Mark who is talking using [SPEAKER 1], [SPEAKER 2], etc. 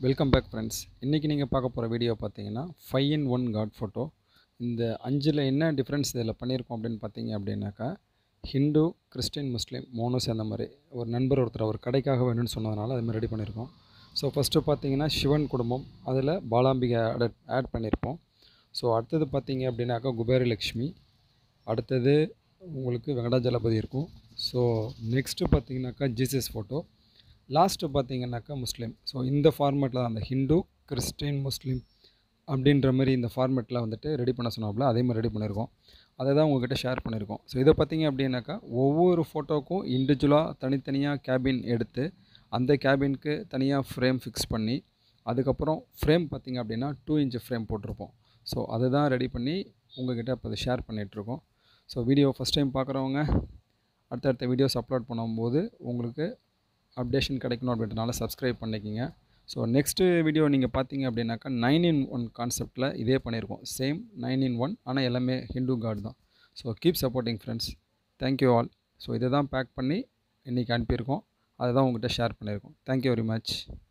[SPEAKER 1] welcome back friends இன்றைக்கி நீங்கள் பார்க்க போகிற வீடியோ பார்த்தீங்கன்னா five in one God photo இந்த அஞ்சில் என்ன டிஃப்ரென்ஸ் இதில் பண்ணியிருக்கோம் அப்படின்னு பார்த்தீங்க அப்படின்னாக்கா ஹிந்து கிறிஸ்டின் முஸ்லீம் மூணும் சேர்ந்த மாதிரி ஒரு நண்பர் ஒருத்தர் அவர் கடைக்காக வேணும்னு சொன்னதுனால அது மாதிரி ரெடி பண்ணியிருக்கோம் ஸோ ஃபஸ்ட்டு பார்த்தீங்கன்னா சிவன் குடும்பம் அதில் பாலாம்பிகை ஆட் ஆட் பண்ணியிருப்போம் ஸோ அடுத்தது பார்த்தீங்க அப்படின்னாக்கா குபேரலக்ஷ்மி அடுத்தது உங்களுக்கு வெங்கடாஜலபதி இருக்கும் ஸோ நெக்ஸ்ட்டு பார்த்தீங்கன்னாக்கா ஜீசஸ் ஃபோட்டோ லாஸ்ட்டு பார்த்தீங்கன்னாக்கா முஸ்லீம் ஸோ இந்த ஃபார்மேட்டில் தான் அந்த ஹிந்து கிறிஸ்டின் முஸ்லீம் அப்படின்ற மாதிரி இந்த ஃபார்மேட்டில் வந்துட்டு ரெடி பண்ண சொன்னாப்புல அதே மாதிரி ரெடி பண்ணியிருக்கோம் அதை தான் உங்ககிட்ட ஷேர் பண்ணியிருக்கோம் ஸோ இதை பார்த்தீங்க அப்படின்னாக்கா ஒவ்வொரு ஃபோட்டோக்கும் இண்டிவிஜுவலாக தனித்தனியாக கேபின் எடுத்து அந்த கேபினுக்கு தனியாக ஃப்ரேம் ஃபிக்ஸ் பண்ணி அதுக்கப்புறம் ஃப்ரேம் பார்த்தீங்க அப்படின்னா டூ இன்ச் ஃப்ரேம் போட்டிருப்போம் ஸோ அதை தான் ரெடி பண்ணி உங்ககிட்ட இப்போ அதை ஷேர் பண்ணிகிட்ருக்கோம் ஸோ வீடியோ ஃபஸ்ட் டைம் பார்க்குறவங்க அடுத்தடுத்த வீடியோஸ் அப்லோட் பண்ணும்போது உங்களுக்கு அப்டேஷன் கிடைக்கணும் அப்படின்றனால சப்ஸ்கிரைப் பண்ணிக்கிங்க ஸோ நெக்ஸ்ட்டு வீடியோ நீங்கள் பார்த்தீங்க அப்படின்னாக்கா நைன் இன் ஒன் கான்செப்டில் இதே பண்ணியிருக்கோம் சேம் நைன் இன் ஒன் ஆனால் எல்லாமே ஹிந்து கார்டு தான் so keep supporting friends thank you all so இதை தான் பேக் பண்ணி இன்றைக்கி அனுப்பியிருக்கோம் அதை தான் உங்கள்கிட்ட ஷேர் பண்ணியிருக்கோம் தேங்க்யூ வெரி மச்